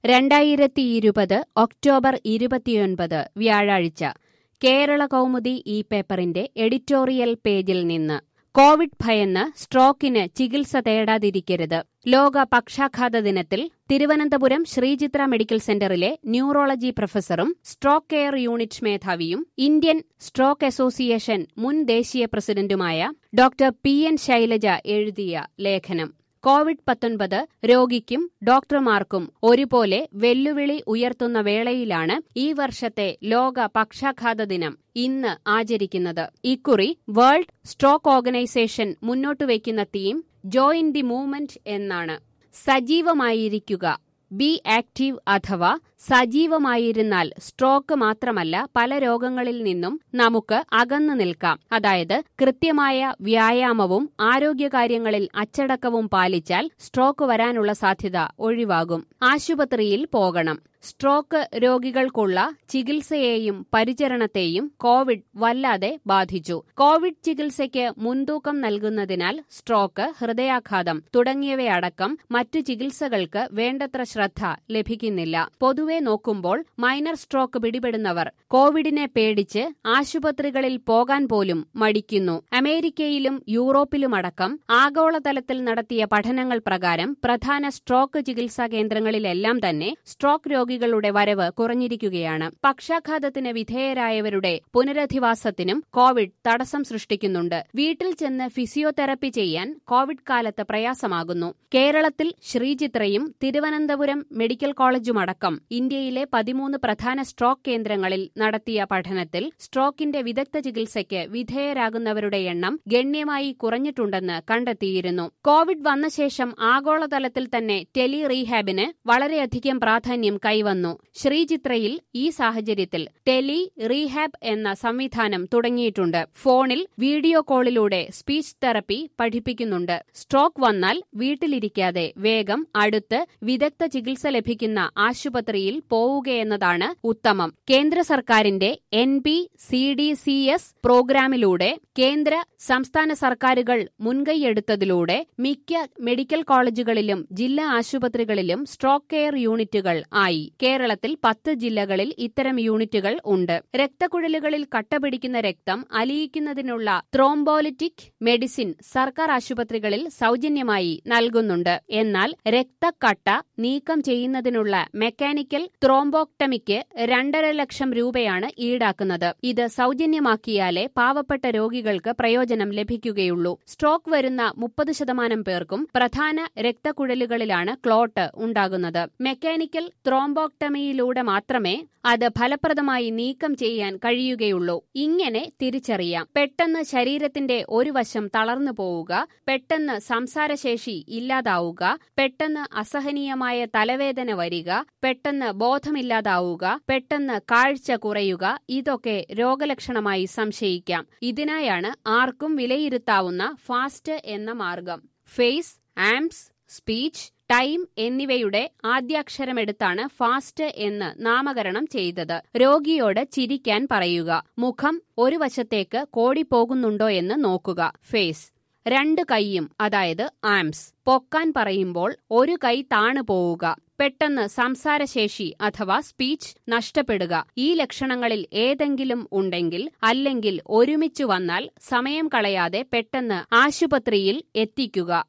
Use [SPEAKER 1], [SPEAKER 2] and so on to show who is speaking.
[SPEAKER 1] രണ്ടായിരത്തി ഇരുപത് ഒക്ടോബർ ഇരുപത്തിയൊൻപത് വ്യാഴാഴ്ച കേരള കൗമുദി ഈ പേപ്പറിന്റെ എഡിറ്റോറിയൽ പേജിൽ നിന്ന് കോവിഡ് ഭയന്ന് സ്ട്രോക്കിന് ചികിത്സ തേടാതിരിക്കരുത് ലോക പക്ഷാഘാത ദിനത്തിൽ തിരുവനന്തപുരം ശ്രീചിത്ര മെഡിക്കൽ സെന്ററിലെ ന്യൂറോളജി പ്രൊഫസറും സ്ട്രോക്ക് കെയർ യൂണിറ്റ് മേധാവിയും ഇന്ത്യൻ സ്ട്രോക്ക് അസോസിയേഷൻ മുൻ ദേശീയ പ്രസിഡന്റുമായ ഡോക്ടർ പി എൻ ശൈലജ എഴുതിയ ലേഖനം കോവിഡ് പത്തൊൻപത് രോഗിക്കും ഡോക്ടർമാർക്കും ഒരുപോലെ വെല്ലുവിളി ഉയർത്തുന്ന വേളയിലാണ് ഈ വർഷത്തെ ലോക പക്ഷാഘാത ദിനം ഇന്ന് ആചരിക്കുന്നത് ഇക്കുറി വേൾഡ് സ്ട്രോക്ക് ഓർഗനൈസേഷൻ മുന്നോട്ടുവയ്ക്കുന്ന തീം ജോയിൻ ദി മൂവ്മെന്റ് എന്നാണ് സജീവമായിരിക്കുക ബി ആക്റ്റീവ് അഥവാ സജീവമായിരുന്നാൽ സ്ട്രോക്ക് മാത്രമല്ല പല രോഗങ്ങളിൽ നിന്നും നമുക്ക് അകന്നു നിൽക്കാം അതായത് കൃത്യമായ വ്യായാമവും ആരോഗ്യകാര്യങ്ങളിൽ അച്ചടക്കവും പാലിച്ചാൽ സ്ട്രോക്ക് വരാനുള്ള സാധ്യത ഒഴിവാകും ആശുപത്രിയിൽ പോകണം സ്ട്രോക്ക് രോഗികൾക്കുള്ള ചികിത്സയെയും പരിചരണത്തെയും കോവിഡ് വല്ലാതെ ബാധിച്ചു കോവിഡ് ചികിത്സയ്ക്ക് മുൻതൂക്കം നൽകുന്നതിനാൽ സ്ട്രോക്ക് ഹൃദയാഘാതം തുടങ്ങിയവയടക്കം മറ്റു ചികിത്സകൾക്ക് വേണ്ടത്ര ശ്രദ്ധ ലഭിക്കുന്നില്ല പൊതുവെ നോക്കുമ്പോൾ മൈനർ സ്ട്രോക്ക് പിടിപെടുന്നവർ കോവിഡിനെ പേടിച്ച് ആശുപത്രികളിൽ പോകാൻ പോലും മടിക്കുന്നു അമേരിക്കയിലും യൂറോപ്പിലുമടക്കം ആഗോളതലത്തിൽ നടത്തിയ പഠനങ്ങൾ പ്രകാരം പ്രധാന സ്ട്രോക്ക് ചികിത്സാ കേന്ദ്രങ്ങളിലെല്ലാം തന്നെ സ്ട്രോക്ക് രോഗികളുടെ വരവ് കുറഞ്ഞിരിക്കുകയാണ് പക്ഷാഘാതത്തിന് വിധേയരായവരുടെ പുനരധിവാസത്തിനും കോവിഡ് തടസ്സം സൃഷ്ടിക്കുന്നുണ്ട് വീട്ടിൽ ചെന്ന് ഫിസിയോതെറപ്പി ചെയ്യാൻ കോവിഡ് കാലത്ത് പ്രയാസമാകുന്നു കേരളത്തിൽ ശ്രീചിത്രയും തിരുവനന്തപുരം മെഡിക്കൽ കോളേജുമടക്കം ഇന്ത്യയിലെ പതിമൂന്ന് പ്രധാന സ്ട്രോക്ക് കേന്ദ്രങ്ങളിൽ നടത്തിയ പഠനത്തിൽ സ്ട്രോക്കിന്റെ വിദഗ്ധ ചികിത്സയ്ക്ക് വിധേയരാകുന്നവരുടെ എണ്ണം ഗണ്യമായി കുറഞ്ഞിട്ടുണ്ടെന്ന് കണ്ടെത്തിയിരുന്നു കോവിഡ് വന്ന ശേഷം ആഗോളതലത്തിൽ തന്നെ ടെലി റീഹാബിന് വളരെയധികം പ്രാധാന്യം കൈവന്നു ശ്രീചിത്രയിൽ ഈ സാഹചര്യത്തിൽ ടെലി റീഹാബ് എന്ന സംവിധാനം തുടങ്ങിയിട്ടുണ്ട് ഫോണിൽ വീഡിയോ കോളിലൂടെ സ്പീച്ച് തെറപ്പി പഠിപ്പിക്കുന്നുണ്ട് സ്ട്രോക്ക് വന്നാൽ വീട്ടിലിരിക്കാതെ വേഗം അടുത്ത് വിദഗ്ധ ചികിത്സ ലഭിക്കുന്ന ആശുപത്രിയിൽ പോവുകയെന്നതാണ് ഉത്തമം കേന്ദ്ര സർക്കാരിന്റെ N P C D C S പ്രോഗ്രാമിലൂടെ കേന്ദ്ര സംസ്ഥാന സർക്കാരുകൾ മുൻകൈയെടുത്തതിലൂടെ മിക്ക മെഡിക്കൽ കോളേജുകളിലും ജില്ലാ ആശുപത്രികളിലും സ്ട്രോക്ക് കെയർ യൂണിറ്റുകൾ ആയി കേരളത്തിൽ പത്ത് ജില്ലകളിൽ ഇത്തരം യൂണിറ്റുകൾ ഉണ്ട് രക്തക്കുഴലുകളിൽ കട്ടപിടിക്കുന്ന രക്തം അലിയിക്കുന്നതിനുള്ള ത്രോംബോലിറ്റിക് മെഡിസിൻ സർക്കാർ ആശുപത്രികളിൽ സൗജന്യമായി നൽകുന്നുണ്ട് എന്നാൽ രക്തക്കട്ട നീക്കം ചെയ്യുന്നതിനുള്ള മെക്കാനിക്കൽ ത്രോംബോക്ടമിക്ക് രണ്ടര ലക്ഷം രൂപയാണ് ഈടാക്കുന്നത് ഇത് സൗജന്യമാക്കിയാലേ പാവപ്പെട്ട രോഗികൾക്ക് പ്രയോജനം ലഭിക്കുകയുള്ളൂ സ്ട്രോക്ക് വരുന്ന മുപ്പത് ശതമാനം പേർക്കും പ്രധാന രക്തക്കുഴലുകളിലാണ് ക്ലോട്ട് ഉണ്ടാകുന്നത് മെക്കാനിക്കൽ ത്രോംബോക്ടമിയിലൂടെ മാത്രമേ അത് ഫലപ്രദമായി നീക്കം ചെയ്യാൻ കഴിയുകയുള്ളൂ ഇങ്ങനെ തിരിച്ചറിയാം പെട്ടെന്ന് ശരീരത്തിന്റെ ഒരു വശം തളർന്നു പോവുക പെട്ടെന്ന് സംസാരശേഷി ഇല്ലാതാവുക പെട്ടെന്ന് അസഹനീയമായ തലവേദന വരിക പെട്ടെന്ന് ബോധമില്ലാതാവുക പെട്ടെന്ന് കാഴ്ച കുറയുക ഇതൊക്കെ രോഗലക്ഷണമായി സംശയിക്കാം ഇതിനായാണ് ആർക്കും വിലയിരുത്താവുന്ന ഫാസ്റ്റ് എന്ന മാർഗം ഫേസ് ആംസ് സ്പീച്ച് ടൈം എന്നിവയുടെ ആദ്യാക്ഷരമെടുത്താണ് ഫാസ്റ്റ് എന്ന് നാമകരണം ചെയ്തത് രോഗിയോട് ചിരിക്കാൻ പറയുക മുഖം ഒരു വശത്തേക്ക് കോടിപ്പോകുന്നുണ്ടോ എന്ന് നോക്കുക ഫേസ് രണ്ട് കൈയും അതായത് ആംസ് പൊക്കാൻ പറയുമ്പോൾ ഒരു കൈ താണു പോവുക പെട്ടെന്ന് സംസാരശേഷി അഥവാ സ്പീച്ച് നഷ്ടപ്പെടുക ഈ ലക്ഷണങ്ങളിൽ ഏതെങ്കിലും ഉണ്ടെങ്കിൽ അല്ലെങ്കിൽ ഒരുമിച്ചു വന്നാൽ സമയം കളയാതെ പെട്ടെന്ന് ആശുപത്രിയിൽ എത്തിക്കുക